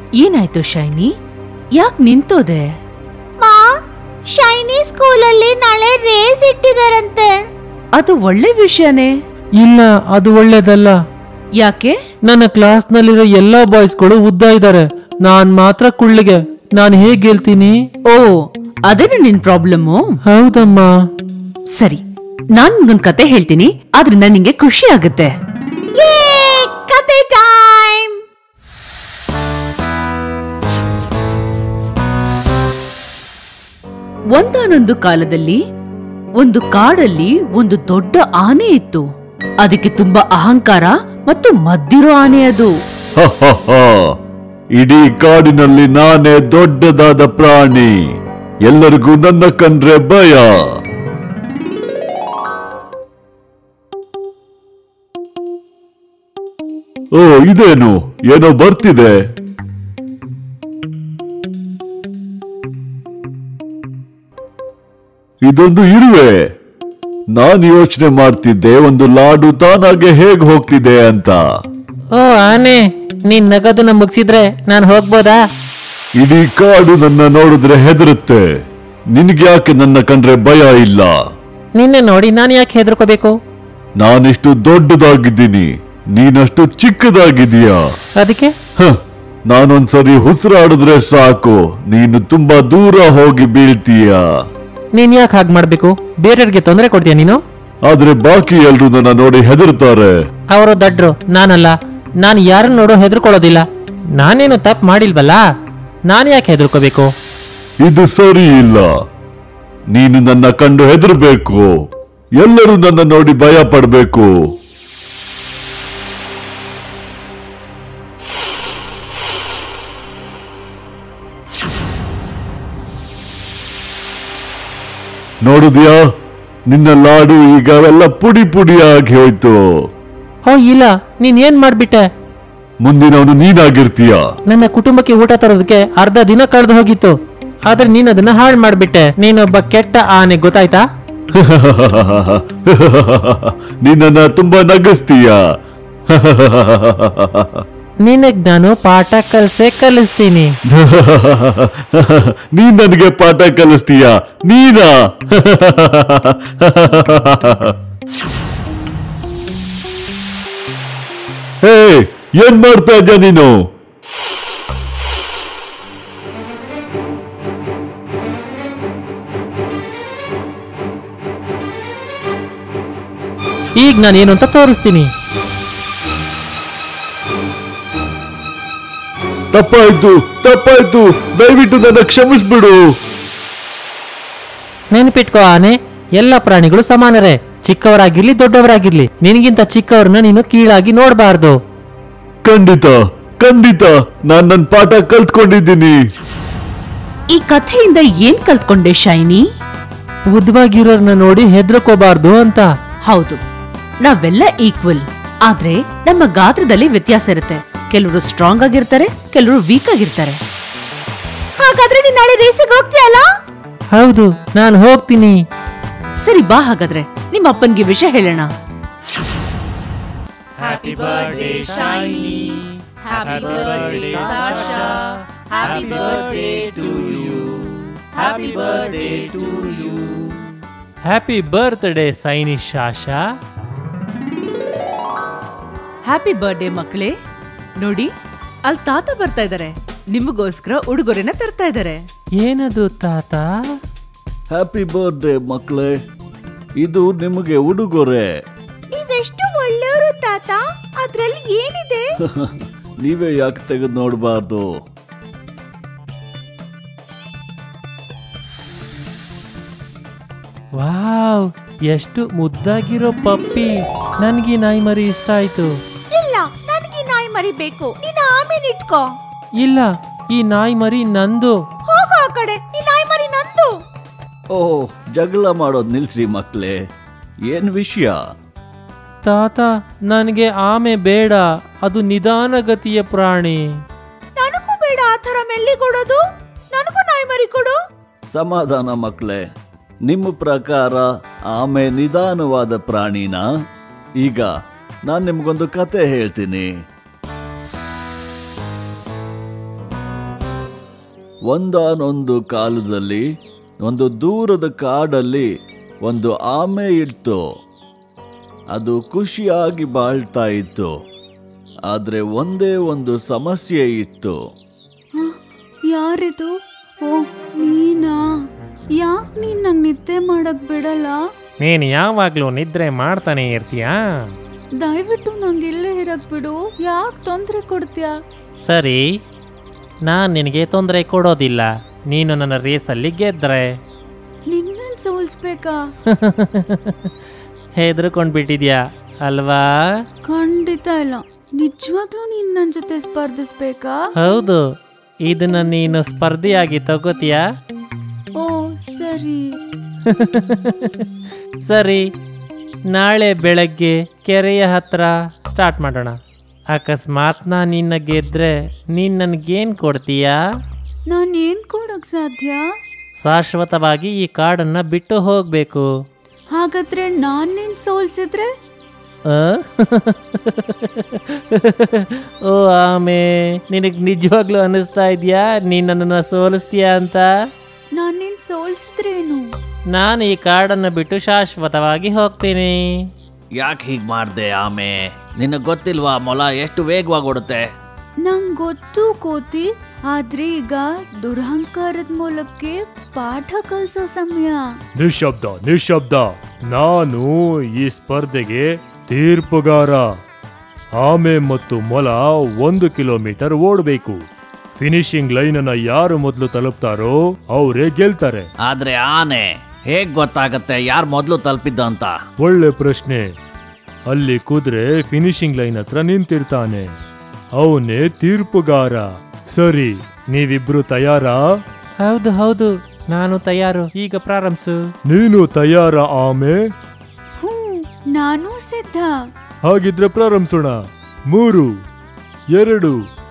ಏನಾಯ್ತು ಶೈನಿ ಯಾಕ್ ನಿಂತೋದೆ ಮಾ ಶೈನಿ ಸ್ಕೂಲಲ್ಲಿ ನಾಳೆ ರೇಸ್ ಇಟ್ಟಿದಾರಂತೆ ಅದು ಒಳ್ಳೆ ವಿಷಯನೇ ಇಲ್ಲ ಅದು ಒಳ್ಳೇದಲ್ಲ ಯಾಕೆ ನನ್ನ ಕ್ಲಾಸ್ನಲ್ಲಿರೋ ಎಲ್ಲಾ ಬಾಯ್ಸ್ಗಳು ಉದ್ದ ಇದ್ದಾರೆ ನಾನ್ ಮಾತ್ರ ಕುಳ್ಳಿಗೆ ನಾನು ಹೇಗ್ ಗೆಲ್ತೀನಿ ಓ ಅದೇನು ನಿನ್ ಪ್ರಾಬ್ಲಮ್ಮು ಹೌದಮ್ಮ ಸರಿ ನಾನ್ ನಿಂಗೊಂದ್ ಕತೆ ಹೇಳ್ತೀನಿ ಆದ್ರಿಂದ ನಿಂಗೆ ಖುಷಿ ಆಗುತ್ತೆ ಯೇ ಕತೆ ಟೈಮ್ ಒಂದಾನೊಂದು ಕಾಲದಲ್ಲಿ ಒಂದು ಕಾಡಲ್ಲಿ ಒಂದು ದೊಡ್ಡ ಆನೆ ಇತ್ತು ಅದಕ್ಕೆ ತುಂಬಾ ಅಹಂಕಾರ ಮತ್ತು ಮದ್ದಿರೋ ಆನೆ ಅದು ಹಹಹ. ಇಡೀ ಕಾಡಿನಲ್ಲಿ ನಾನೇ ದೊಡ್ಡದಾದ ಪ್ರಾಣಿ ಎಲ್ಲರಿಗೂ ನನ್ನ ಕಂಡ್ರೆ ಭಯ ಓ ಇದೇನು ಏನೋ ಬರ್ತಿದೆ ಇದೊಂದು ಇರುವೆ ನಾನು ಯೋಚನೆ ಮಾಡ್ತಿದ್ದೆ ಒಂದು ಲಾಡು ತಾನಾಗೆ ಹೇಗ್ ಹೋಗ್ತಿದೆ ಅಂತ ಓ ಆನೆ ನೀನ್ ನಗದನ್ನ ಮುಗಿಸಿದ್ರೆ ನಾನು ಹೋಗ್ಬೋದಾ ಇಡೀ ಕಾಡು ನನ್ನ ನೋಡಿದ್ರೆ ಹೆದರುತ್ತೆ ನಿನ್ಗ್ಯಾಕೆ ನನ್ನ ಕಂಡ್ರೆ ಭಯ ಇಲ್ಲ ನಿನ್ನೆ ನೋಡಿ ನಾನು ಯಾಕೆ ಹೆದರ್ಕೋಬೇಕು ನಾನಿಷ್ಟು ದೊಡ್ಡದಾಗಿದ್ದೀನಿ ನೀನಷ್ಟು ಚಿಕ್ಕದಾಗಿದೀಯಾ ಅದಕ್ಕೆ ಹ, ನಾನೊಂದ್ಸರಿ ಉಸಿರಾಡಿದ್ರೆ ಸಾಕು ನೀನು ತುಂಬಾ ದೂರ ಹೋಗಿ ಬೀಳ್ತೀಯ ನೀನ್ ಯಾಕೆ ಹಾಗೆ ಮಾಡ್ಬೇಕು ಬೇರೆಯವ್ರಿಗೆ ತೊಂದರೆ ಕೊಡ್ತೀಯ ನೀನು ಆದ್ರೆ ಬಾಕಿ ಎಲ್ರು ನನ್ನ ನೋಡಿ ಹೆದರ್ತಾರೆ ಅವರು ದಡ್ರು ನಾನಲ್ಲ ನಾನು ಯಾರನ್ನ ನೋಡೋ ಹೆದರ್ಕೊಳ್ಳೋದಿಲ್ಲ ನಾನೇನು ತಪ್ಪು ಮಾಡಿಲ್ವಲ್ಲ ನಾನು ಯಾಕೆ ಹೆದರ್ಕೋಬೇಕು ಇದು ಸರಿ ಇಲ್ಲ ನೀನು ನನ್ನ ಕಂಡು ಹೆದರ್ಬೇಕು ಎಲ್ಲರೂ ನನ್ನ ನೋಡಿ ಭಯ ಪಡ್ಬೇಕು ನೋಡಿದ್ಯಾ ನಿನ್ನ ಲಾಡು ಈಗ ಎಲ್ಲ ಪುಡಿ ಪುಡಿಯಾಗಿ ಹೋಯ್ತು ಓ ಇಲ್ಲ ನೀನ್ ಏನ್ ಮಾಡ್ಬಿಟ್ಟೆ ಮುಂದಿನವನು ನೀನಾಗಿರ್ತೀಯ ನನ್ನ ಕುಟುಂಬಕ್ಕೆ ಊಟ ತರೋದಕ್ಕೆ ಅರ್ಧ ದಿನ ಕಳೆದು ಹೋಗಿತ್ತು ಆದ್ರೆ ನೀನ್ ಅದನ್ನ ಹಾಳು ಮಾಡ್ಬಿಟ್ಟೆ ನೀನೊಬ್ಬ ಕೆಟ್ಟ ಆನೆ ಗೊತ್ತಾಯ್ತಾ ನಿನ್ನನ್ನ ತುಂಬಾ ನಗಿಸ್ತೀಯ ನಿನಗ್ ನಾನು ಪಾಠ ಕಲ್ಸೇ ಕಲಿಸ್ತೀನಿ ನೀನ್ ನನಗೆ ಪಾಠ ಕಲಿಸ್ತೀಯ ನೀನಾ ಹೇ ಏನ್ ಮಾಡ್ತಾ ಇದ್ಯಾ ನೀನು ಈಗ ನಾನು ಏನು ಅಂತ ತೋರಿಸ್ತೀನಿ ತಪ್ಪಾಯ್ತು ತಪ್ಪಾಯ್ತು ದಯವಿಟ್ಟು ನನ್ನ ಕ್ಷಮಿಸ್ಬಿಡು ನೆನಪಿಟ್ಕೋ ಆನೆ ಎಲ್ಲ ಪ್ರಾಣಿಗಳು ಸಮಾನರೇ ಚಿಕ್ಕವರಾಗಿರ್ಲಿ ದೊಡ್ಡವರಾಗಿರ್ಲಿ ನಿನಗಿಂತ ಚಿಕ್ಕವ್ರನ್ನ ನೀನು ಕೀಳಾಗಿ ನೋಡಬಾರ್ದು ಖಂಡಿತ ಖಂಡಿತ ನಾನ್ ನನ್ನ ಪಾಠ ಕಲ್ತ್ಕೊಂಡಿದ್ದೀನಿ ಈ ಕಥೆಯಿಂದ ಏನ್ ಕಲ್ತ್ಕೊಂಡೆ ಶೈನಿ ಉದ್ದವಾಗಿರೋರ್ನ ನೋಡಿ ಹೆದರ್ಕೋಬಾರ್ದು ಅಂತ ಹೌದು ನಾವೆಲ್ಲ ಈಕ್ವಲ್ ಆದ್ರೆ ನಮ್ಮ ಗಾತ್ರದಲ್ಲಿ ವ್ಯತ್ಯಾಸ ಇರುತ್ತೆ ಕೆಲವರು ಸ್ಟ್ರಾಂಗ್ ಆಗಿರ್ತಾರೆ ಕೆಲವರು ವೀಕ್ ಆಗಿರ್ತಾರೆ ಹಾಗಾದ್ರೆ ನೀನ್ ನಾಳೆ ರೇಸಿಗೆ ಹೋಗ್ತೀಯಲ್ಲ ಹೌದು ನಾನು ಹೋಗ್ತೀನಿ ಸರಿ ಬಾ ಹಾಗಾದ್ರೆ ನಿಮ್ಮ ಅಪ್ಪನ್ಗೆ ವಿಷಯ ಹೇಳೋಣ ಹ್ಯಾಪಿ ಬರ್ತ್ಡೇ ಸೈನಿ ಶಾಶಾ ಹ್ಯಾಪಿ ಬರ್ಡೇ ಮಕ್ಕಳೇ ನೋಡಿ ಅಲ್ಲಿ ತಾತ ಬರ್ತಾ ಇದಾರೆ ನಿಮಗೋಸ್ಕರ ಉಡುಗೊರೆನ ತರ್ತಾ ಇದಾರೆ ಏನದು ತಾತ ಹ್ಯಾಪಿ ಬರ್ಡೇ ಮಕ್ಕಳೇ ಇದು ನಿಮಗೆ ಉಡುಗೊರೆ ನೀವೆಷ್ಟು ಒಳ್ಳೆಯವರು ತಾತ ಅದ್ರಲ್ಲಿ ಏನಿದೆ ನೀವೇ ಯಾಕೆ ತೆಗೆದು ನೋಡಬಾರ್ದು ವಾವ್ ಎಷ್ಟು ಮುದ್ದಾಗಿರೋ ಪಪ್ಪಿ ನನ್ಗೆ ಈ ನಾಯಿ ಮರಿ ಇಷ್ಟ ಆಯ್ತು ಇಲ್ಲ ನನಗೆ ನಾಯಿ ಮರಿಬೇಕು ನೀನು ಆಮೇಲೆ ಇಟ್ಕೋ ಇಲ್ಲ ಈ ನಾಯಿ ಮರಿ ನಂದು ಹೋಗು ಆ ಕಡೆ ಈ ನಾಯಿ ಮರಿ ನಂದು ಓ ಜಗಳ ಮಾಡೋದು ನಿಲ್ಸ್ರಿ ಮಕ್ಕಳೇ ಏನ್ ವಿಷಯ ತಾತ ನನಗೆ ಆಮೆ ಬೇಡ ಅದು ನಿಧಾನಗತಿಯ ಪ್ರಾಣಿ ನನಗೂ ಬೇಡ ಆ ಥರ ಮೆಲ್ಲಿ ಕೊಡೋದು ನನಗೂ ನಾಯಿ ಮರಿ ಕೊಡು ಸಮಾಧಾನ ಮಕ್ಕಳೇ ನಿಮ್ಮ ಪ್ರಕಾರ ಆಮೆ ನಿಧಾನವಾದ ಪ್ರಾಣಿನಾ ಈಗ ನಾನು ನಿಮ್ಗೊಂದು ಕತೆ ಹೇಳ್ತೀನಿ ಒಂದಾನೊಂದು ಕಾಲದಲ್ಲಿ ಒಂದು ದೂರದ ಕಾಡಲ್ಲಿ ಒಂದು ಆಮೆ ಇತ್ತು ಅದು ಖುಷಿಯಾಗಿ ಬಾಳ್ತಾ ಇತ್ತು ಆದರೆ ಒಂದೇ ಒಂದು ಸಮಸ್ಯೆ ಇತ್ತು ಹ, ಯಾರಿದು ಓ ನೀನಾ ಯಾಕೆ ನೀನ್ ನಂಗೆ ನಿದ್ದೆ ಮಾಡಕ್ ಬಿಡಲ್ಲ ನೀನು ಯಾವಾಗಲೂ ನಿದ್ರೆ ಮಾಡ್ತಾನೆ ಇರ್ತೀಯಾ ದಯವಿಟ್ಟು ನಂಗೆ ಇಲ್ಲೇ ಇರಕ್ ಬಿಡು ಯಾಕೆ ತೊಂದರೆ ಕೊಡ್ತೀಯಾ ಸರಿ ನಾನು ನಿನಗೆ ತೊಂದರೆ ಕೊಡೋದಿಲ್ಲ ನೀನು ನನ್ನ ರೇಸಲ್ಲಿ ಗೆದ್ರೆ ನಿನ್ನನ್ ಸೋಲ್ಸ್ಬೇಕಾ ಹೆದರ್ಕೊಂಡು ಬಿಟ್ಟಿದ್ಯಾ ಅಲ್ವಾ ಖಂಡಿತ ಇಲ್ಲ ನಿಜವಾಗ್ಲೂ ನೀನ್ ನನ್ ಜೊತೆ ಸ್ಪರ್ಧಿಸ್ಬೇಕಾ ಹೌದು ಇದನ್ನ ನೀನು ಸ್ಪರ್ಧೆಯಾಗಿ ತಗೋತೀಯಾ ಓ ಸರಿ ಸರಿ ನಾಳೆ ಬೆಳಗ್ಗೆ ಕೆರೆಯ ಹತ್ರ ಸ್ಟಾರ್ಟ್ ಮಾಡೋಣ ಅಕಸ್ಮಾತ್ ನಾನು ನಿನ್ನ ಗೆದ್ರೆ ನೀನು ನನಗೇನು ಕೊಡ್ತೀಯಾ ನಾನ್ ಏನ್ ಕೊಡಕ್ ಸಾಧ್ಯ ಶಾಶ್ವತವಾಗಿ ಈ ಕಾಡನ್ನು ಬಿಟ್ಟು ಹೋಗಬೇಕು ಹಾಗಾದ್ರೆ ನಾನ್ ನಿನ್ ಸೋಲ್ಸಿದ್ರೆ ಓ ಆಮೆ ನಿನಗೆ ನಿಜವಾಗ್ಲೂ ಅನ್ನಿಸ್ತಾ ಇದೆಯಾ ನೀನು ನನ್ನನ್ನು ಸೋಲಿಸ್ತೀಯಾ ಅಂತ ನಾನ್ ನಿನ್ ಸೋಲ್ಸಿದ್ರೇನು ನಾನು ಈ ಕಾಡನ್ನು ಬಿಟ್ಟು ಶಾಶ್ವತವಾಗಿ ಹೋಗ್ತೀನಿ ಯಾಕೆ ಹೀಗೆ ಮಾಡ್ದೆ ಆಮೆ ನಿನಗೆ ಗೊತ್ತಿಲ್ವಾ ಮೊಲ ಎಷ್ಟು ವೇಗವಾಗಿ ಓಡುತ್ತೆ ನಂಗ್ ಗೊತ್ತು ಕೋತಿ ಆದ್ರೆ ಈಗ ದುರಹಂಕಾರದ ಮೂಲಕ್ಕೆ ಪಾಠ ಕಲ್ಸೋ ಸಮಯ ನಿಶಬ್ದ ನಿಶಬ್ದ ನಾನು ಈ ಸ್ಪರ್ಧೆಗೆ ತೀರ್ಪುಗಾರ ಆಮೆ ಮತ್ತು ಮೊಲ ಒಂದು ಕಿಲೋಮೀಟರ್ ಓಡಬೇಕು ಫಿನಿಶಿಂಗ್ ಲೈನ್ ಅನ್ನ ಯಾರು ಮೊದಲು ತಲುಪ್ತಾರೋ ಅವರೇ ಗೆಲ್ತಾರೆ ಆದ್ರೆ ಆನೆ ಹೇಗ್ ಗೊತ್ತಾಗತ್ತೆ ಯಾರು ಮೊದಲು ತಲುಪಿದ್ದ ಅಂತ ಒಳ್ಳೆ ಪ್ರಶ್ನೆ ಅಲ್ಲಿ ಕುದುರೆ ಫಿನಿಶಿಂಗ್ ಲೈನ್ ಹತ್ರ ನಿಂತಿರ್ತಾನೆ ಅವನೇ ತೀರ್ಪುಗಾರ ಸರಿ ನೀವಿಬ್ರು ತಯಾರಾ ಹೌದು ಹೌದು ನಾನು ತಯಾರು ಈಗ ಪ್ರಾರಂಭಿಸು ನೀನು ತಯಾರ ಆಮೆ ಹ್ಞೂ ನಾನು ಸಿದ್ಧ ಹಾಗಿದ್ರೆ ಪ್ರಾರಂಭಿಸೋಣ ಮೂರು ಎರಡು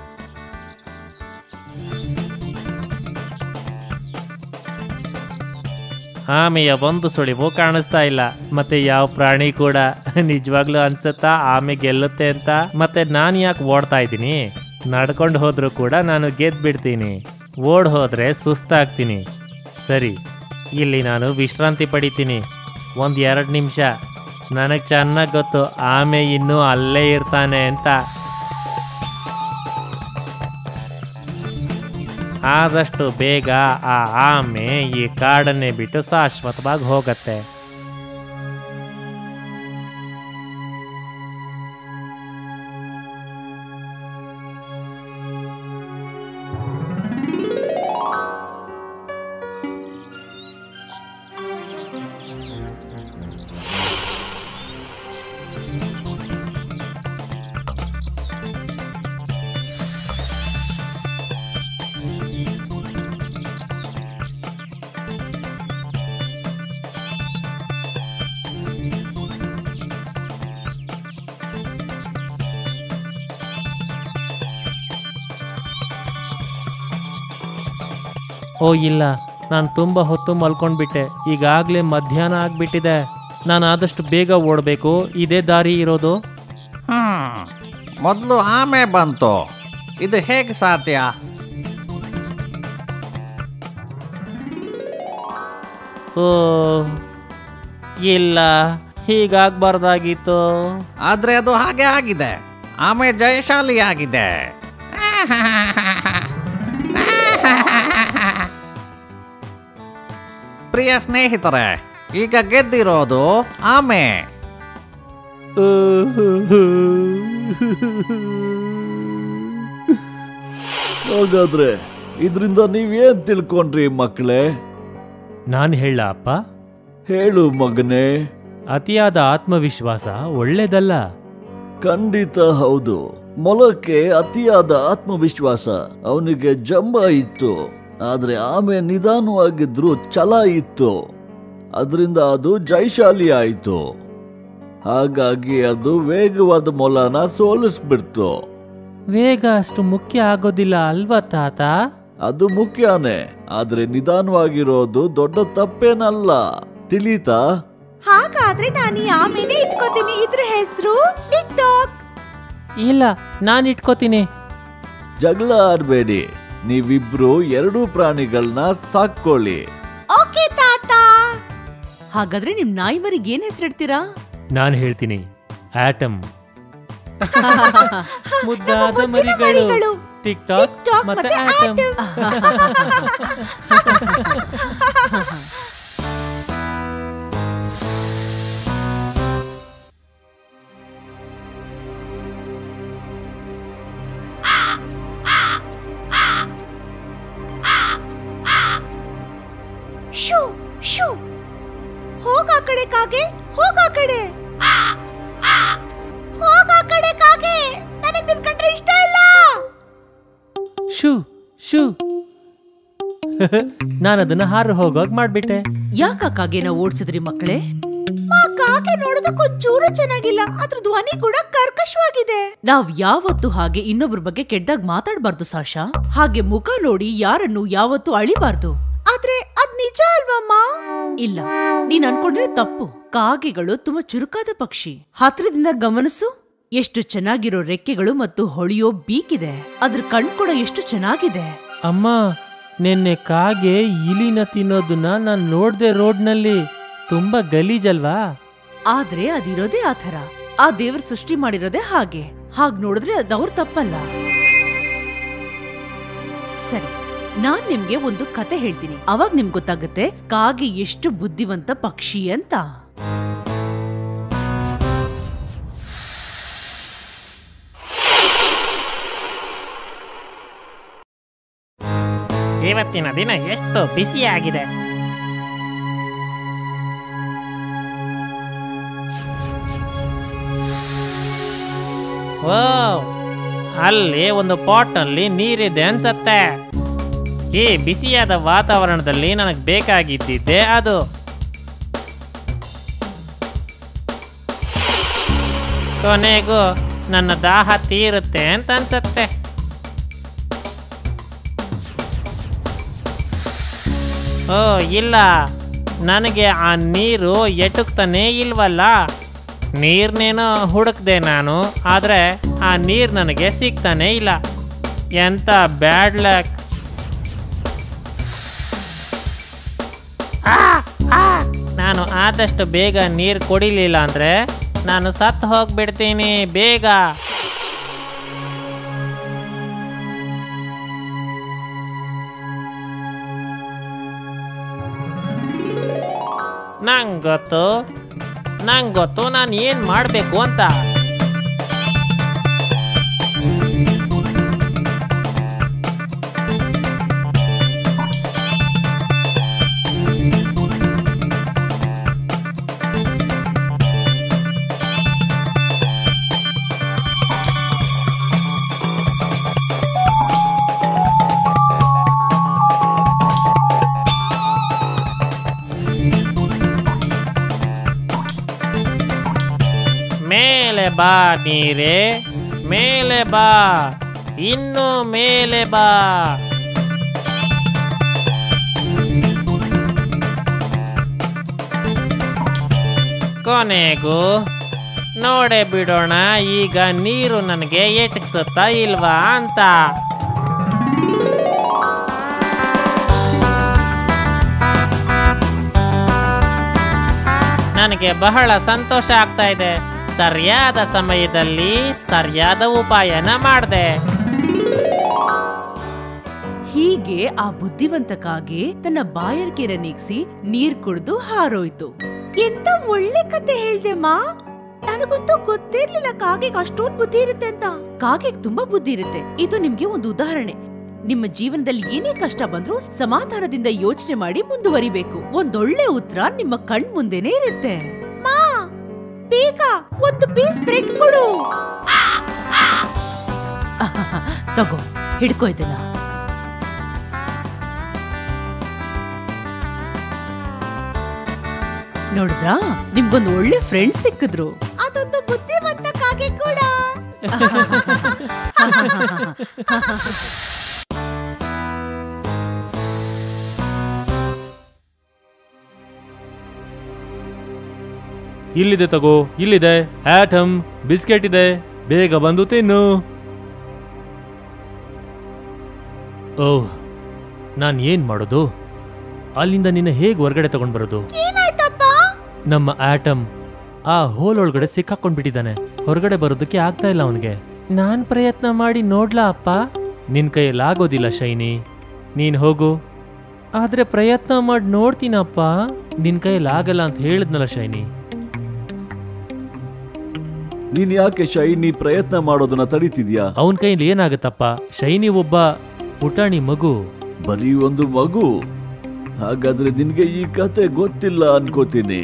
ಆಮೆಯ ಒಂದು ಸುಳಿವು ಕಾಣಿಸ್ತಾ ಇಲ್ಲ ಮತ್ತೆ ಯಾವ ಪ್ರಾಣಿ ಕೂಡ ನಿಜವಾಗ್ಲೂ ಅನ್ಸುತ್ತಾ ಆಮೆ ಗೆಲ್ಲುತ್ತೆ ಅಂತ ಮತ್ತೆ ನಾನು ಯಾಕೆ ಓಡ್ತಾ ಇದ್ದೀನಿ ನಡ್ಕೊಂಡು ಹೋದ್ರೂ ಕೂಡ ನಾನು ಗೆದ್ದು ಬಿಡ್ತೀನಿ ಓಡ್ ಹೋದ್ರೆ ಸುಸ್ತಾಗ್ತೀನಿ ಸರಿ ಇಲ್ಲಿ ನಾನು ವಿಶ್ರಾಂತಿ ಪಡಿತೀನಿ ಒಂದು ಎರಡು ನಿಮಿಷ ನನಗೆ ಚೆನ್ನಾಗಿ ಗೊತ್ತು ಆಮೆ ಇನ್ನೂ ಅಲ್ಲೇ ಇರ್ತಾನೆ ಅಂತ ಆದಷ್ಟು ಬೇಗ ಆ ಆಮೆ ಈ ಕಾಡನ್ನೇ ಬಿಟ್ಟು ಶಾಶ್ವತವಾಗಿ ಹೋಗತ್ತೆ ಓ ಇಲ್ಲ ನಾನು ತುಂಬ ಹೊತ್ತು ಮಲ್ಕೊಂಡ್ಬಿಟ್ಟೆ ಈಗಾಗಲೇ ಮಧ್ಯಾಹ್ನ ಆಗ್ಬಿಟ್ಟಿದೆ ನಾನು ಆದಷ್ಟು ಬೇಗ ಓಡಬೇಕು ಇದೇ ದಾರಿ ಇರೋದು ಹ್ಮ್ ಮೊದಲು ಆಮೆ ಬಂತು ಇದು ಹೇಗೆ ಸಾಧ್ಯ ಓ ಇಲ್ಲ ಹೀಗಾಗಬಾರ್ದಾಗಿತ್ತು ಆದ್ರೆ ಅದು ಹಾಗೆ ಆಗಿದೆ ಆಮೆ ಜಯಶಾಲಿ ಆಗಿದೆ ಪ್ರಿಯ ಸ್ನೇಹಿತರೆ ಈಗ ಗೆದ್ದಿರೋದು ಆಮೆ ಹಾಗಾದ್ರೆ ಇದರಿಂದ ನೀವೇನ್ ತಿಳ್ಕೊಂಡ್ರಿ ಮಕ್ಕಳೇ ನಾನು ಹೇಳ ಅಪ್ಪ ಹೇಳು ಮಗನೇ ಅತಿಯಾದ ಆತ್ಮವಿಶ್ವಾಸ ಒಳ್ಳೇದಲ್ಲ ಖಂಡಿತ ಹೌದು ಮೊಲಕ್ಕೆ ಅತಿಯಾದ ಆತ್ಮವಿಶ್ವಾಸ ಅವನಿಗೆ ಜಂಬ ಇತ್ತು ಆದ್ರೆ ಆಮೆ ನಿಧಾನವಾಗಿದ್ರು ಛಲ ಇತ್ತು ಅದರಿಂದ ಅದು ಜೈಶಾಲಿ ಆಯಿತು ಹಾಗಾಗಿ ಅದು ವೇಗವಾದ ಮೊಲನ ಸೋಲಿಸ್ಬಿಡ್ತು ವೇಗ ಅಷ್ಟು ಮುಖ್ಯ ಆಗೋದಿಲ್ಲ ಅಲ್ವಾ ತಾತ ಅದು ಮುಖ್ಯನೇ ಆದ್ರೆ ನಿಧಾನವಾಗಿರೋದು ದೊಡ್ಡ ತಪ್ಪೇನಲ್ಲ ತಿಳಿತಾ ಹಾಗಾದ್ರೆ ನಾನು ಈ ಆಮೆನೆ ಇಟ್ಕೋತೀನಿ ಇದ್ರ ಹೆಸರು ಟಿಕ್ ಟಾಕ್ ಇಲ್ಲ ನಾನು ಇಟ್ಕೋತೀನಿ ಜಗಳ ಆಡ್ಬೇಡಿ ನೀವಿಬ್ರು ಎರಡೂ ಪ್ರಾಣಿಗಳನ್ನ ಸಾಕ್ಕೊಳ್ಳಿ ಓಕೆ ತಾತ ಹಾಗಾದ್ರೆ ನಿಮ್ ನಾಯಿ ಮರಿಗೆ ಏನ್ ಹೆಸರಿಡ್ತೀರಾ ನಾನು ಹೇಳ್ತೀನಿ ಆಟಮ್ ಮುದ್ದಾದ ಮುದ್ದಿನ ಮರಿಗಳು ಮರಿಗಳು. ಟಿಕ್ ಟಾಕ್ ಟಿಕ್-ಟಾಕ್ ಮತ್ತೆ ಮತ್ತೆ ಆಟಮ್ ಶೂ ಶೂ ಹೋಗ ಆ ಕಡೆ ಕಾಗೆ ಹೋಗ ಆ ಕಡೆ ಹೋಗ ಆ ಕಡೆ ಕಾಗೆ ನನಗ್ ನಿನ್ ಕಂಡ್ರೆ ಇಷ್ಟ ಇಲ್ಲ ಶೂ ಶೂ ನಾನು ಅದನ್ನ ಹಾರು ಹೋಗೋಗ್ ಮಾಡ್ಬಿಟ್ಟೆ ಯಾಕ ಕಾಗೆನ ಓಡ್ಸಿದ್ರಿ ಮಕ್ಕಳೇ ಆ ಕಾಗೆ ನೋಡೋದಕ್ಕೆ ಒಂಚೂರು ಚೆನ್ನಾಗಿಲ್ಲ ಅದ್ರ ಧ್ವನಿ ಕೂಡ ಕರ್ಕಶವಾಗಿದೆ ನಾವ್ ಯಾವತ್ತು ಹಾಗೆ ಇನ್ನೊಬ್ರ ಬಗ್ಗೆ ಕೆಟ್ಟದಾಗ ಮಾತಾಡ್ಬಾರ್ದು ಸಾಶಾ ಹಾಗೆ ಮುಖ ನೋಡಿ ಯಾರನ್ನು ಯಾವತ್ತು ಅಳಿಬಾರ್ದು ಆದ್ರೆ ಅದ್ ನಿಜ ಅಲ್ವಮ್ಮ ಇಲ್ಲ ನೀನ್ ಅನ್ಕೊಂಡ್ರೆ ತಪ್ಪು ಕಾಗೆಗಳು ತುಂಬಾ ಚುರುಕಾದ ಪಕ್ಷಿ ಹತ್ರದಿಂದ ಗಮನಿಸು ಎಷ್ಟು ಚೆನ್ನಾಗಿರೋ ರೆಕ್ಕೆಗಳು ಮತ್ತು ಹೊಳೆಯೋ ಬೀಕಿದೆ ಅದ್ರ ಕಣ್ ಕೂಡ ಎಷ್ಟು ಚೆನ್ನಾಗಿದೆ ಅಮ್ಮ ನಿನ್ನೆ ಕಾಗೆ ಇಲಿನ ತಿನ್ನೋದನ್ನ ನಾನು ನೋಡ್ದೆ ರೋಡ್ನಲ್ಲಿ ತುಂಬಾ ಗಲೀಜಲ್ವಾ ಆದ್ರೆ ಅದಿರೋದೇ ಆ ಥರ ಆ ದೇವ್ರ ಸೃಷ್ಟಿ ಮಾಡಿರೋದೇ ಹಾಗೆ ಹಾಗ್ ನೋಡಿದ್ರೆ ಅದವ್ರ ತಪ್ಪಲ್ಲ ಸರಿ ನಾನ್ ನಿಮ್ಗೆ ಒಂದು ಕತೆ ಹೇಳ್ತೀನಿ ಅವಾಗ ನಿಮ್ಗೆ ಗೊತ್ತಾಗುತ್ತೆ ಕಾಗೆ ಎಷ್ಟು ಬುದ್ಧಿವಂತ ಪಕ್ಷಿ ಅಂತ ಇವತ್ತಿನ ದಿನ ಎಷ್ಟು ಬಿಸಿಯಾಗಿದೆ ಓ ಅಲ್ಲಿ ಒಂದು ಪಾಟ್ನಲ್ಲಿ ನೀರಿದೆ ಅನ್ಸತ್ತೆ ಈ ಬಿಸಿಯಾದ ವಾತಾವರಣದಲ್ಲಿ ನನಗೆ ಬೇಕಾಗಿದ್ದಿದ್ದೆ ಅದು ಕೊನೆಗೂ ನನ್ನ ದಾಹ ತೀರುತ್ತೆ ಅಂತ ಅನ್ಸತ್ತೆ ಓ ಇಲ್ಲ ನನಗೆ ಆ ನೀರು ಎಟುಕ್ತಾನೇ ಇಲ್ವಲ್ಲ ನೀರ್ನೇನೋ ಹುಡುಕ್ದೆ ನಾನು ಆದರೆ ಆ ನೀರು ನನಗೆ ಸಿಗ್ತಾನೇ ಇಲ್ಲ ಎಂತ ಬ್ಯಾಡ್ ಲಕ್ ನಾನು ಆದಷ್ಟು ಬೇಗ ನೀರು ಕುಡಿಲಿಲ್ಲ ಅಂದರೆ ನಾನು ಸತ್ತು ಹೋಗ್ಬಿಡ್ತೀನಿ ಬೇಗ ನಂಗೆ ಗೊತ್ತು ನಂಗೆ ಗೊತ್ತು ನಾನು ಏನು ಮಾಡಬೇಕು ಅಂತ ಮೇಲೆ ಬಾ ನೀರೇ ಮೇಲೆ ಬಾ ಇನ್ನು ಮೇಲೆ ಬಾ ಕೊನೆಗೂ ನೋಡೇ ಬಿಡೋಣ ಈಗ ನೀರು ನನಗೆ ಎಟಕ್ಸುತ್ತಾ ಇಲ್ವಾ ಅಂತ ನನಗೆ ಬಹಳ ಸಂತೋಷ ಆಗ್ತಾ ಇದೆ ಸರಿಯಾದ ಸಮಯದಲ್ಲಿ ಸರಿಯಾದ ಉಪಾಯನ ಮಾಡಿದೆ ಹೀಗೆ ಆ ಬುದ್ಧಿವಂತ ಕಾಗೆ ತನ್ನ ಬಾಯರ್ಕೆನ ನೀಗ್ಸಿ ನೀರ್ ಕುಡ್ದು ಹಾರೋಯ್ತು ಎಂತ ಒಳ್ಳೆ ಕತೆ ಹೇಳ್ದೆ ಮಾ ನನಗಂತೂ ಗೊತ್ತಿರ್ಲಿಲ್ಲ ಕಾಗೆಗೆ ಅಷ್ಟೊಂದ್ ಬುದ್ಧಿ ಇರುತ್ತೆ ಅಂತ ಕಾಗೆಗ್ ತುಂಬಾ ಬುದ್ಧಿ ಇರುತ್ತೆ ಇದು ನಿಮ್ಗೆ ಒಂದು ಉದಾಹರಣೆ ನಿಮ್ಮ ಜೀವನದಲ್ಲಿ ಏನೇ ಕಷ್ಟ ಬಂದ್ರೂ ಸಮಾಧಾನದಿಂದ ಯೋಚನೆ ಮಾಡಿ ಮುಂದುವರಿಬೇಕು ಒಂದೊಳ್ಳೆ ಉತ್ತರ ನಿಮ್ಮ ಕಣ್ ಮುಂದೆನೆ ಇರುತ್ತೆ ಮಾ ಬೇಗ ಒಂದು ಪೀಸ್ ಬ್ರೆಡ್ ಕೊಡು ತಗೋ ಹಿಡ್ಕೋ ಇದನ್ನ ನೋಡಿದ್ರಾ ನಿಮ್ಗೊಂದು ಒಳ್ಳೆ ಫ್ರೆಂಡ್ ಸಿಕ್ಕಿದ್ರು ಅದೊಂದು ಬುದ್ಧಿವಂತ ಕಾಗೆ ಕೂಡ ಇಲ್ಲಿದೆ ತಗೋ ಇಲ್ಲಿದೆ ಆಟಮ್ ಬಿಸ್ಕೆಟ್ ಇದೆ ಬೇಗ ಬಂದು ತಿನ್ನು ಓಹ್ ನಾನು ಏನ್ ಮಾಡೋದು ಅಲ್ಲಿಂದ ನಿನ್ನ ಹೇಗೆ ಹೊರಗಡೆ ತಗೊಂಡ್ ಬರೋದು ಏನಾಯ್ತಪ್ಪ ನಮ್ಮ ಆಟಮ್ ಆ ಹೋಲ್ ಒಳಗಡೆ ಸಿಕ್ಕಾಕೊಂಡ್ಬಿಟ್ಟಿದ್ದಾನೆ ಹೊರಗಡೆ ಬರೋದಕ್ಕೆ ಆಗ್ತಾ ಇಲ್ಲ ಅವನಿಗೆ ನಾನ್ ಪ್ರಯತ್ನ ಮಾಡಿ ನೋಡ್ಲಾ ಅಪ್ಪ ನಿನ್ ಕೈಯಲ್ಲಿ ಆಗೋದಿಲ್ಲ ಶೈನಿ ನೀನ್ ಹೋಗು ಆದ್ರೆ ಪ್ರಯತ್ನ ಮಾಡಿ ನೋಡ್ತೀನಪ್ಪ ನಿನ್ ಕೈಯಲ್ಲಿ ಆಗಲ್ಲ ಅಂತ ಹೇಳಿದ್ನಲ್ಲ ಶೈನಿ ನೀನ್ ಯಾಕೆ ಶೈನಿ ಪ್ರಯತ್ನ ಮಾಡೋದನ್ನ ತಡೀತಿದ್ಯಾ ಅವನ ಕೈಯಲ್ಲಿ ಏನಾಗತ್ತಪ್ಪ ಶೈನಿ ಒಬ್ಬ ಪುಟಾಣಿ ಮಗು ಬರೀ ಒಂದು ಮಗು ಹಾಗಾದ್ರೆ ನಿನ್ಗೆ ಈ ಕತೆ ಗೊತ್ತಿಲ್ಲ ಅನ್ಕೋತೀನಿ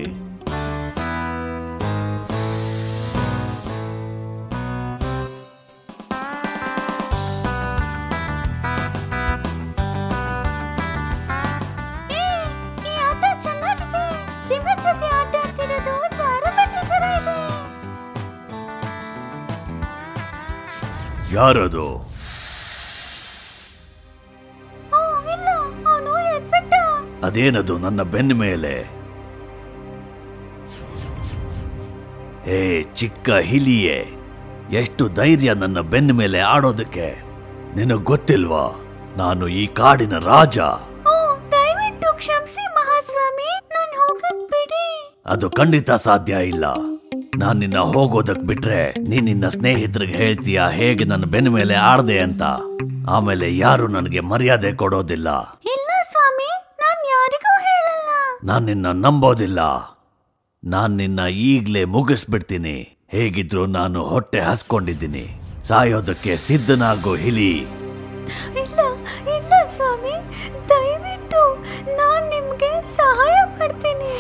ಈ ಆಟ ಚೆನ್ನಾಗಿದೆ ಸಿಂಹದ ಜೊತೆ ಆಟ ಆಡ್ತಿರೋದು ಜಾರುಬಂಡಿ ತರ ಇದೆ ಯಾರದು ಓ ಇಲ್ಲ ಅವನು ಎದ್ಬಿಟ್ಟ ಅದೇನದು ನನ್ನ ಬೆನ್ನ ಮೇಲೆ ಹೇ ಚಿಕ್ಕ ಹಿಲಿಯೇ ಎಷ್ಟು ಧೈರ್ಯ ನನ್ನ ಬೆನ್ನ ಮೇಲೆ ಆಡೋದಕ್ಕೆ ನಿನಗ್ ಗೊತ್ತಿಲ್ವಾ ನಾನು ಈ ಕಾಡಿನ ರಾಜ ಓ ದಯವಿಟ್ಟು ಕ್ಷಮಿಸಿ ಮಹಾಸ್ವಾಮಿ ನಾನು ಹೋಗಕ್ ಬಿಡಿ ಅದು ಖಂಡಿತ ಸಾಧ್ಯ ಇಲ್ಲ ನಾನ್ ನಿನ್ನ ಹೋಗೋದಕ್ ಬಿಟ್ರೆ ನೀನ್ ನಿನ್ನ ಸ್ನೇಹಿತರಿಗೆ ಹೇಳ್ತೀಯ ಹೇಗೆ ನನ್ನ ಬೆನ್ನ ಮೇಲೆ ಆಡ್ದೆ ಅಂತ ಆಮೇಲೆ ಯಾರು ನನಗೆ ಮರ್ಯಾದೆ ಕೊಡೋದಿಲ್ಲ ಇಲ್ಲ ಸ್ವಾಮಿ ನಾನ್ ಯಾರಿಗೂ ಹೇಳಲ್ಲ ನಾನ್ ನಿನ್ನ ನಂಬೋದಿಲ್ಲ ನಾನ್ ನಿನ್ನ ಈಗ್ಲೇ ಮುಗಿಸ್ಬಿಡ್ತೀನಿ ಹೇಗಿದ್ರು ನಾನು ಹೊಟ್ಟೆ ಹಸ್ಕೊಂಡಿದ್ದೀನಿ ಸಾಯೋದಕ್ಕೆ ಸಿದ್ಧನಾಗೋ ಹಿಲಿ ಇಲ್ಲ ಇಲ್ಲ ಸ್ವಾಮಿ ದಯವಿಟ್ಟು ನಾನ್ ನಿಮ್ಗೆ ಸಹಾಯ ಮಾಡ್ತೀನಿ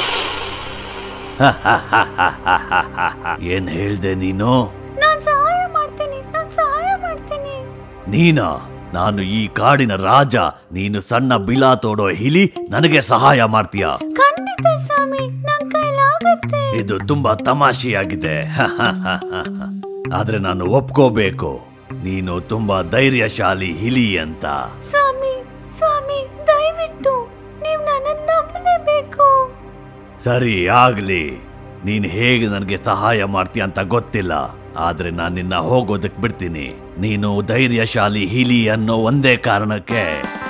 ಏನ್ ಹೇಳ್ದೆ ನೀನು ನಾನ್ ಸಹಾಯ ಮಾಡ್ತೀನಿ ನಾನ್ ಸಹಾಯ ಮಾಡ್ತೀನಿ ನೀನಾ ನಾನು ಈ ಕಾಡಿನ ರಾಜ ನೀನು ಸಣ್ಣ ಬಿಲ ತೋಡೋ ಹಿಲಿ ನನಗೆ ಸಹಾಯ ಮಾಡ್ತೀಯ ಖಂಡಿತ ಸ್ವಾಮಿ ನನ್ ಕೈಲಾಗತ್ತೆ ಇದು ತುಂಬಾ ತಮಾಷೆಯಾಗಿದೆ ಆದ್ರೆ ನಾನು ಒಪ್ಕೋಬೇಕು ನೀನು ತುಂಬಾ ಧೈರ್ಯಶಾಲಿ ಹಿಲಿ ಅಂತ ಸ್ವಾಮಿ ಸ್ವಾಮಿ ದಯವಿಟ್ಟು ನೀವ್ ನನ್ನನ್ನ ನಂಬಲೇಬೇಕು ಸರಿ ಆಗ್ಲಿ ನೀನ್ ಹೇಗೆ ನನಗೆ ಸಹಾಯ ಮಾಡ್ತೀಯ ಅಂತ ಗೊತ್ತಿಲ್ಲ ಆದ್ರೆ ನಾನು ನಿನ್ನ ಹೋಗೋದಕ್ ಬಿಡ್ತೀನಿ ನೀನು ಧೈರ್ಯಶಾಲಿ ಹಿಲಿ ಅನ್ನೋ ಒಂದೇ ಕಾರಣಕ್ಕೆ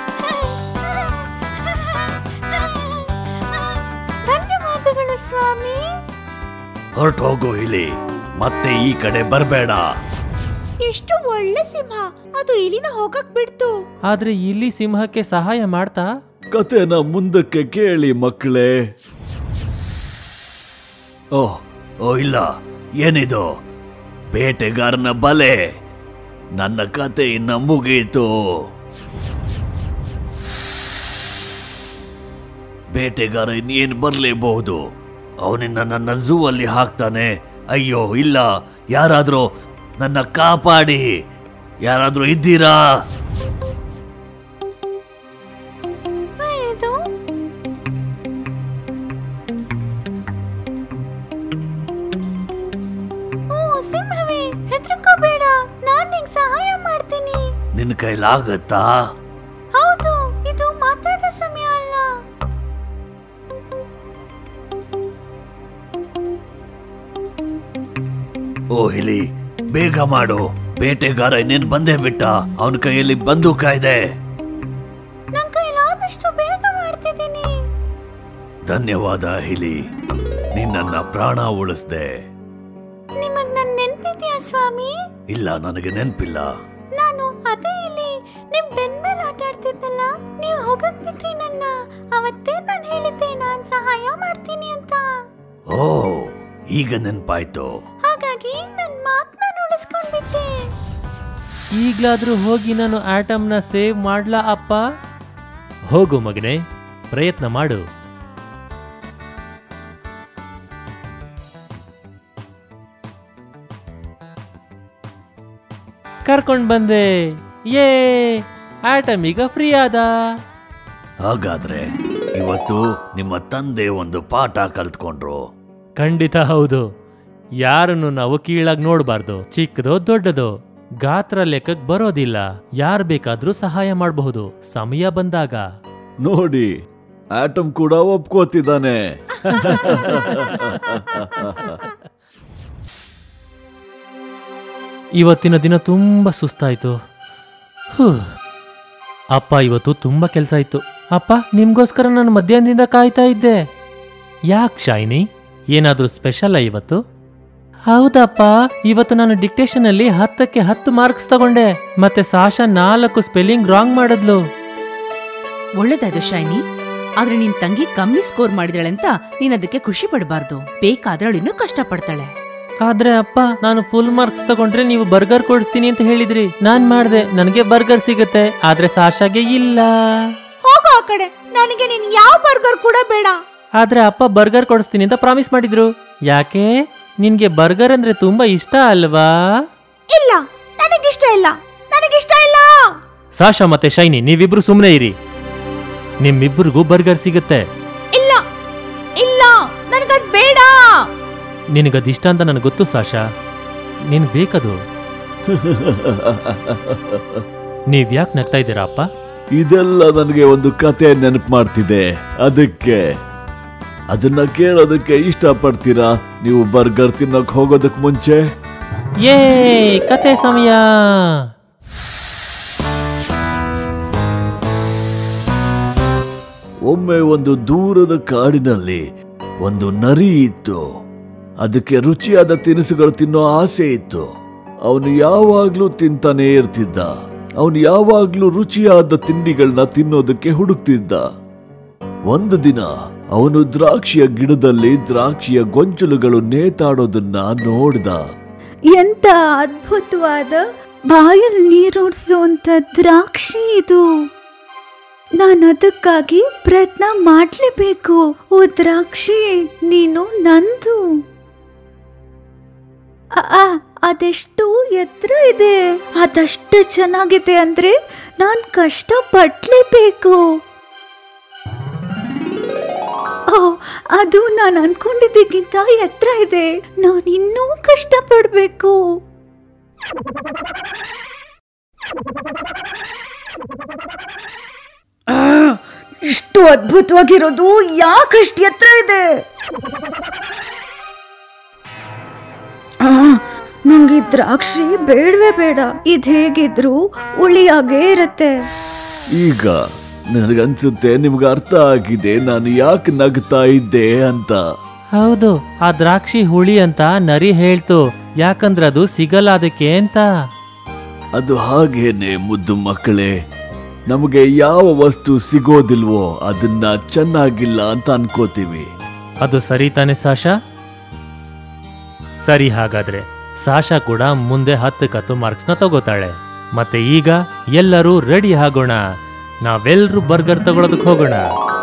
ಧನ್ಯವಾದಗಳು ಸ್ವಾಮಿ ಹೊರಟು ಹೋಗು ಹಿಲಿ ಮತ್ತೆ ಈ ಕಡೆ ಬರಬೇಡ ಎಷ್ಟು ಒಳ್ಳೆ ಸಿಂಹ ಅದು ಇಲಿನ ಹೋಗಕ್ ಬಿಡ್ತು ಆದ್ರೆ ಇಲ್ಲಿ ಸಿಂಹಕ್ಕೆ ಸಹಾಯ ಮಾಡ್ತಾ ಕತೆನ ಮುಂದಕ್ಕೆ ಕೇಳಿ ಮಕ್ಕಳೇ ಓಹ್ ಓ ಇಲ್ಲ ಏನಿದು ಬೇಟೆಗಾರನ ಬಲೆ ನನ್ನ ಕತೆ ಇನ್ನ ಮುಗೀತು ಬೇಟೆಗಾರ ಇನ್ನೇನು ಬರಲೇಬಹುದು ಅವನಿನ್ನ ನನ್ನ ಝೂ ಅಲ್ಲಿ ಹಾಕ್ತಾನೆ ಅಯ್ಯೋ ಇಲ್ಲ ಯಾರಾದ್ರೂ ನನ್ನ ಕಾಪಾಡಿ ಯಾರಾದ್ರೂ ಇದ್ದೀರಾ ಒಳ್ಳೆದು ಓ ಸಿಂಹವೇ ಹೆದರ್ಕೋಬೇಡ ನಾನ್ ನಿಂಗ್ ಸಹಾಯ ಮಾಡ್ತೀನಿ ನಿನ್ನ ಕೈಲಾಗತ್ತಾ ಹೌದು ಇದು ಮಾತಾಡೋ ಸಮಯ ಅಲ್ಲ ಓ ಹಿಲಿ ಬೇಗ ಮಾಡು ಬೇಟೆಗಾರ ಇನ್ನೇನ್ ಬಂದೇ ಬಿಟ್ಟ ಅವನ ಕೈಯಲ್ಲಿ ಬಂದೂಕ ಇದೆ ನನ್ ಕೈಲಾದಷ್ಟು ಬೇಗ ಮಾಡ್ತಿದ್ದೀನಿ ಧನ್ಯವಾದ ಹಿಲಿ ನಿನ್ನನ್ನ ಪ್ರಾಣ ಉಳಿಸ್ದೆ ನಿಮಗ್ ನನ್ ನೆನ್ಪಿದ್ಯಾ ಸ್ವಾಮಿ ಇಲ್ಲ ನನಗೆ ನೆನ್ಪಿಲ್ಲ ನಾನು ಅದೇ ಇಲ್ಲಿ ನಿಮ್ ಬೆನ್ ಮೇಲೆ ಆಟ ಆಡ್ತಿದ್ನಲ್ಲ ನೀವ್ ಹೋಗಕ್ ಬಿಟ್ರಿ ನನ್ನ ಅವತ್ತೇ ನಾನ್ ಹೇಳಿದ್ದೆ ನಾನ್ ಸಹಾಯ ಮಾಡ್ತೀನಿ ಅಂತ ಓ ಈಗ ನೆನ್ಪಾಯ್ತು ಹಾಗಾಗಿ ನನ್ ಮಾತ್ನ ಉಳಿಸ್ಕೊಂಡ್ಬಿಟ್ಟೆ ಈಗ್ಲಾದ್ರೂ ಹೋಗಿ ನಾನು ಆಟಮ್ನ ಸೇವ್ ಮಾಡ್ಲಾ ಅಪ್ಪ ಹೋಗು ಮಗನೇ ಪ್ರಯತ್ನ ಮಾಡು ಕರ್ಕೊಂಡ್ ಬಂದೆ ಯೇ ಆಟಮ್ ಈಗ ಫ್ರೀ ಆದ ಹಾಗಾದ್ರೆ ಇವತ್ತು ನಿಮ್ಮ ತಂದೆ ಒಂದು ಪಾಠ ಕಲ್ತ್ಕೊಂಡ್ರು ಖಂಡಿತ ಹೌದು ಯಾರನ್ನು ನಾವು ಕೀಳಾಗಿ ನೋಡಬಾರ್ದು ಚಿಕ್ಕದೋ ದೊಡ್ಡದೋ ಗಾತ್ರ ಲೆಕ್ಕಕ್ಕೆ ಬರೋದಿಲ್ಲ ಯಾರ್ ಬೇಕಾದ್ರೂ ಸಹಾಯ ಮಾಡಬಹುದು ಸಮಯ ಬಂದಾಗ ನೋಡಿ ಆಟಮ್ ಕೂಡ ಒಪ್ಕೋತಿದ್ದಾನೆ ಇವತ್ತಿನ ದಿನ ತುಂಬಾ ಸುಸ್ತಾಯ್ತು ಹೂ. ಅಪ್ಪ ಇವತ್ತು ತುಂಬಾ ಕೆಲಸ ಇತ್ತು ಅಪ್ಪ ನಿಮ್ಗೋಸ್ಕರ ನಾನು ಮಧ್ಯಾಹ್ನದಿಂದ ಕಾಯ್ತಾ ಇದ್ದೆ ಯಾಕ್ ಶೈನಿ ಏನಾದ್ರೂ ಸ್ಪೆಷಲ್ ಇವತ್ತು ಹೌದಪ್ಪ ಇವತ್ತು ನಾನು ಡಿಕ್ಟೇಷನ್ ಅಲ್ಲಿ ಹತ್ತಕ್ಕೆ ಹತ್ತು ಮಾರ್ಕ್ಸ್ ತಗೊಂಡೆ ಮತ್ತೆ ಸಾಶಾ ನಾಲ್ಕು ಸ್ಪೆಲ್ಲಿಂಗ್ ರಾಂಗ್ ಮಾಡಿದ್ಲು ಒಳ್ಳೇದಾಯ್ತು ಶೈನಿ ಆದ್ರೆ ನಿನ್ ತಂಗಿ ಕಮ್ಮಿ ಸ್ಕೋರ್ ಮಾಡಿದಾಳೆ ಅಂತ ನೀನ್ ಅದಕ್ಕೆ ಖುಷಿ ಪಡಬಾರ್ದು ಬೇಕಾದ್ರೆ ಅವಳಿನ್ನೂ ಕಷ್ಟ ಪಡ್ತಾಳೆ ಆದ್ರೆ ಅಪ್ಪ ನಾನು ಫುಲ್ ಮಾರ್ಕ್ಸ್ ತಗೊಂಡ್ರೆ ನೀವು ಬರ್ಗರ್ ಕೊಡಿಸ್ತೀನಿ ಅಂತ ಹೇಳಿದ್ರಿ ನಾನ್ ಮಾಡ್ದೆ ನನಗೆ ಬರ್ಗರ್ ಸಿಗುತ್ತೆ ಆದ್ರೆ ಸಾಶಾಗೆ ಇಲ್ಲ ಹೋಗು ಆ ಕಡೆ ನನಗೆ ನೀನ್ ಯಾವ ಬರ್ಗರ್ ಕೂಡ ಬೇಡ ಆದ್ರೆ ಅಪ್ಪ ಬರ್ಗರ್ ಕೊಡಿಸ್ತೀನಿ ಅಂತ ಪ್ರಾಮಿಸ್ ಮಾಡಿದ್ರು ಯಾಕೆ ನಿನ್ಗೆ ಬರ್ಗರ್ ಅಂದ್ರೆ ತುಂಬಾ ಇಷ್ಟ ಅಲ್ವಾ ಇಲ್ಲ ನನಗಿಷ್ಟ ಇಲ್ಲ ನನಗಿಷ್ಟ ಇಲ್ಲ ಸಾಶಾ ಮತ್ತೆ ಶೈನಿ ನೀವಿಬ್ರು ಸುಮ್ಮನೆ ಇರಿ ನಿಮ್ಮಿಬ್ರಿಗೂ ಬರ್ಗರ್ ಸಿಗುತ್ತೆ ಇಲ್ಲ ಇಲ್ಲ ನನಗದ್ ಬೇಡ ನಿನಗದಿಷ್ಟ ಅಂತ ನನಗೆ ಗೊತ್ತು ಸಾಶಾ ನಿನ್ ಬೇಕದು ನೀವ್ ಯಾಕೆ ನಗ್ತಾ ಇದ್ದೀರಾ ಅಪ್ಪ ಇದೆಲ್ಲ ನನಗೆ ಒಂದು ಕತೆ ನೆನಪು ಮಾಡ್ತಿದೆ ಅದಕ್ಕೆ ಅದನ್ನ ಕೇಳೋದಕ್ಕೆ ಇಷ್ಟಪಡ್ತೀರಾ ನೀವು ಬರ್ಗರ್ ತಿನ್ನೋಕ್ ಹೋಗೋದಕ್ ಮುಂಚೆ ಏ ಕತೆ ಸಮಯ ಒಮ್ಮೆ ಒಂದು ದೂರದ ಕಾಡಿನಲ್ಲಿ ಒಂದು ನರಿ ಇತ್ತು ಅದಕ್ಕೆ ರುಚಿಯಾದ ತಿನಿಸುಗಳು ತಿನ್ನೋ ಆಸೆ ಇತ್ತು ಅವನು ಯಾವಾಗ್ಲೂ ತಿಂತಾನೆ ಇರ್ತಿದ್ದ ಅವನು ಯಾವಾಗ್ಲೂ ರುಚಿಯಾದ ತಿಂಡಿಗಳನ್ನ ತಿನ್ನೋದಕ್ಕೆ ಹುಡುಕ್ತಿದ್ದ ಒಂದು ದಿನ ಅವನು ದ್ರಾಕ್ಷಿಯ ಗಿಡದಲ್ಲಿ ದ್ರಾಕ್ಷಿಯ ಗೊಂಚಲುಗಳು ನೇತಾಡೋದನ್ನ ನೋಡ್ದ ಎಂತ ಅದ್ಭುತವಾದ ಬಾಯಲ್ಲಿ ನೀರೋಡ್ಸುವಂತ ದ್ರಾಕ್ಷಿ ಇದು ನಾನು ಅದಕ್ಕಾಗಿ ಪ್ರಯತ್ನ ಮಾಡ್ಲೇಬೇಕು ಓ ದ್ರಾಕ್ಷಿ ನೀನು ನಂದು ಆ, ಆ, ಅದೆಷ್ಟು ಎತ್ತರ ಇದೆ ಅದಷ್ಟು ಚೆನ್ನಾಗಿದೆ ಅಂದ್ರೆ ನಾನ್ ಕಷ್ಟ ಪಡ್ಲೇಬೇಕು ಓ ಅದು ನಾನು ಅನ್ಕೊಂಡಿದ್ದಕ್ಕಿಂತ ಎತ್ತರ ಇದೆ ನಾನು ಇನ್ನೂ ಕಷ್ಟ ಪಡ್ಬೇಕು ಇಷ್ಟು ಅದ್ಭುತವಾಗಿರೋದು ಯಾಕಷ್ಟು ಎತ್ತರ ಇದೆ ಆ, ನಂಗೆ ಈ ದ್ರಾಕ್ಷಿ ಬೇಡವೇ ಬೇಡ ಇದು ಹೇಗಿದ್ರು ಉಳಿಯಾಗೇ ಇರತ್ತೆ ಈಗ ನನಗನ್ಸುತ್ತೆ ನಿಮ್ಗೆ ಅರ್ಥ ಆಗಿದೆ ನಾನು ಯಾಕೆ ನಗ್ತಾ ಇದ್ದೆ ಅಂತ ಹೌದು ಆ ದ್ರಾಕ್ಷಿ ಹುಳಿ ಅಂತ ನರಿ ಹೇಳ್ತು ಯಾಕಂದ್ರೆ ಅದು ಸಿಗಲ್ಲ ಅದಕ್ಕೆ ಅಂತ ಅದು ಹಾಗೇನೆ ಮುದ್ದು ಮಕ್ಕಳೇ ನಮಗೆ ಯಾವ ವಸ್ತು ಸಿಗೋದಿಲ್ವೋ ಅದನ್ನ ಚೆನ್ನಾಗಿಲ್ಲ ಅಂತ ಅನ್ಕೋತೀವಿ ಅದು ಸರಿ ತಾನೆ ಸಾಶಾ ಸರಿ ಹಾಗಾದ್ರೆ ಸಾಶಾ ಕೂಡ ಮುಂದೆ ಹತ್ತು ಕತ್ತು ಮಾರ್ಕ್ಸ್ನ ತಗೋತಾಳೆ ಮತ್ತೆ ಈಗ ಎಲ್ಲರೂ ರೆಡಿ ಆಗೋಣ ನಾವೆಲ್ಲರೂ ಬರ್ಗರ್ ತಗೊಳೋದಕ್ಕೆ ಹೋಗೋಣ